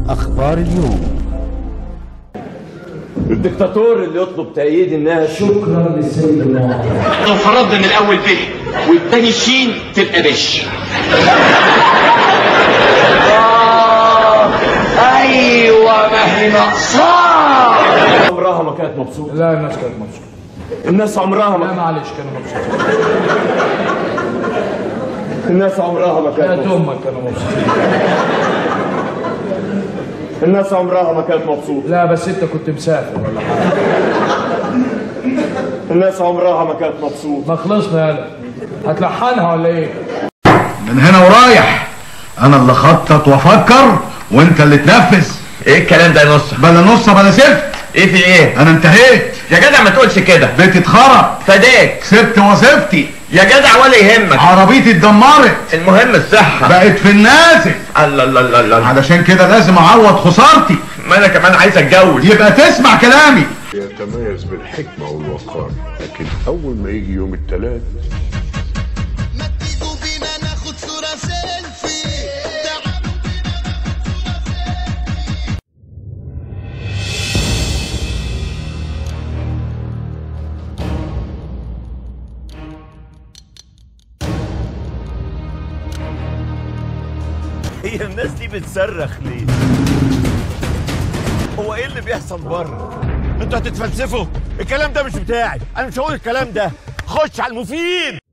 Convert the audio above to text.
أخبار اليوم الدكتاتور اللي يطلب تأييد الناس شكرا للسيد المعظم لو فرضنا ان الاول ب والتاني شين تبقى بش ايوه ما هي ناقصاه عمرها ما كانت مبسوطة لا الناس كانت مبسوطه الناس عمرها لا ما معلش كانوا مبسوطين الناس عمرها ما كانت يا مبسوطة امك كانوا مبسوطين الناس عمرها ما كانت مبسوطة لا بس انت كنت مسافر ولا حاجه الناس عمرها ما كانت مبسوطة ما خلصنا يالا هتلحنها ولا ايه؟ من هنا ورايح انا اللي خطط وافكر وانت اللي تنفذ ايه الكلام ده يا نص بلا نص بلا سبت ايه في ايه انا انتهيت يا جدع ما تقولش كده بيتي اتخرب فداك سبت وظيفتي يا جدع ولا يهمك عربيتي اتدمرت المهم الصحة بقت في النازل الله الله الله الله علشان كده لازم اعوض خسارتي ما انا كمان عايز اتجوز يبقى تسمع كلامي يتميز بالحكمة والوقار لكن أول ما يجي يوم الثلاث ما تيجوا بينا ناخد صورة سيلفي تعالوا بينا ناخد صورة سيلفي هي الناس دي بتصرخ ليه؟ هو ايه اللي بيحصل بره؟ انتوا هتتفلسفوا؟ الكلام ده مش بتاعي، انا مش هقول الكلام ده، خش على المفيد